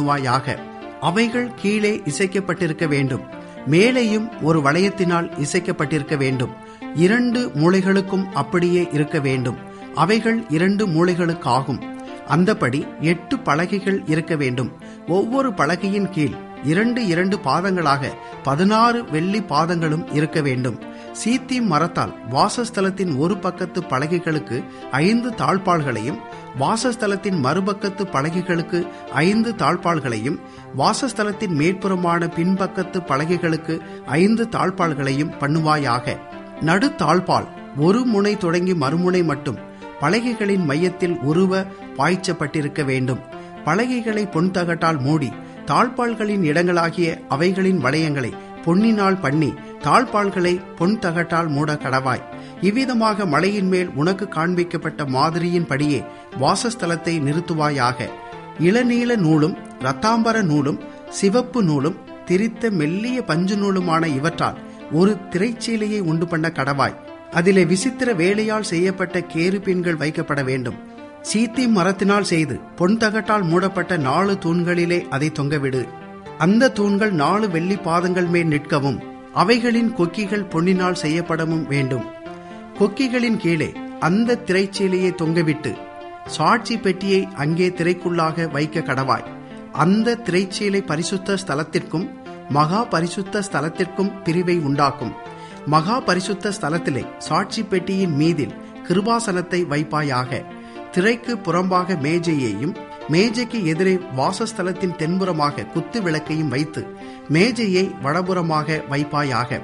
வாயாக அவைகள் கீழே இசைக்கப்பட்டிருக்க வேண்டும் மேலேயும் ஒரு வளையத்தினால் இசைக்கப்பட்டிருக்க வேண்டும் இரண்டு மூளைகளுக்கும் அப்படியே இருக்க வேண்டும் அவைகள் இரண்டு மூளைகளுக்காகும் அந்தபடி எட்டு பலகைகள் இருக்க வேண்டும் ஒவ்வொரு பலகையின் கீழ் இரண்டு இரண்டு பாதங்களாக பதினாறு வெள்ளி பாதங்களும் இருக்க வேண்டும் சீத்தி மரத்தால் வாசஸ்தலத்தின் ஒரு பக்கத்து பலகைகளுக்கு ஐந்து தாழ்பாள்களையும் வாசஸ்தலத்தின் மறுபக்கத்து பலகைகளுக்கு ஐந்து தாழ்பாள்களையும் வாசஸ்தலத்தின் மேற்புறமான பின்பக்கத்து பலகைகளுக்கு ஐந்து தாழ்பாள்களையும் பண்ணுவாயாக நடு தாழ்பால் ஒரு முனை தொடங்கி மறுமுனை மட்டும் பலகைகளின் மையத்தில் உருவ பாய்ச்சப்பட்டிருக்க வேண்டும் பலகைகளை பொன்தகட்டால் மூடி தாழ்பாள்களின் இடங்களாகிய அவைகளின் வளையங்களை பொன்னினால் பண்ணி தாழ்பாள்களை பொன் தகட்டால் மூட கடவாய் இவ்விதமாக மலையின் மேல் உனக்கு காண்பிக்கப்பட்ட மாதிரியின் படியே வாசஸ்தலத்தை நிறுத்துவாயாக இளநீல நூலும் இரத்தாம்பர நூலும் சிவப்பு நூலும் திரித்த மெல்லிய பஞ்சு நூலுமான இவற்றால் ஒரு திரைச்சீலையை உண்டு பண்ண கடவாய் அதிலே விசித்திர வேலையால் செய்யப்பட்ட கேருபீன்கள் வைக்கப்பட வேண்டும் சீத்தி மரத்தினால் செய்து பொன் தகட்டால் மூடப்பட்ட நாலு தூண்களிலே அதை தொங்கவிடு அந்த தூண்கள் நாலு வெள்ளி பாதங்கள் மேல் நிற்கவும் அவைகளின் கொக்கிகள் பொன்னினால் செய்யப்படவும் வேண்டும் கொக்கிகளின் கீழே அந்த திரைச்சீலையை தொங்கவிட்டு சாட்சி பெட்டியை அங்கே திரைக்குள்ளாக வைக்க கடவாய் அந்த திரைச்சீலை பரிசுத்த ஸ்தலத்திற்கும் மகா பரிசுத்த ஸ்தலத்திற்கும் பிரிவை உண்டாக்கும் மகா பரிசுத்த ஸ்தலத்திலே சாட்சி பெட்டியின் மீதில் கிருபாசனத்தை வைப்பாயாக திரைக்கு புறம்பாக மேஜையையும் மேஜைக்கு எதிரே வாசஸ்தலத்தின் தென்புறமாக குத்து விளக்கையும் வைத்து மேஜையை வடபுறமாக வைப்பாயாக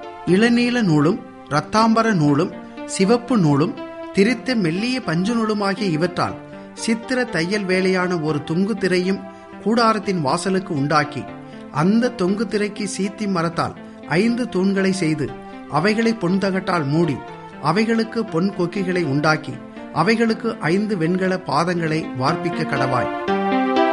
இளநீல நூலும் இரத்தாம்பர நூலும் சிவப்பு நூலும் திரித்த மெல்லிய பஞ்சு நூலுமாகிய இவற்றால் சித்திர தையல் வேலையான ஒரு தொங்கு திரையும் கூடாரத்தின் வாசலுக்கு உண்டாக்கி அந்த தொங்கு திரைக்கு சீத்தி மரத்தால் ஐந்து தூண்களை செய்து அவைகளை பொன்தகட்டால் மூடி அவைகளுக்கு பொன் கொக்கிகளை உண்டாக்கி அவைகளுக்கு ஐந்து வெண்கல பாதங்களை வார்ப்பிக்க கடவாய்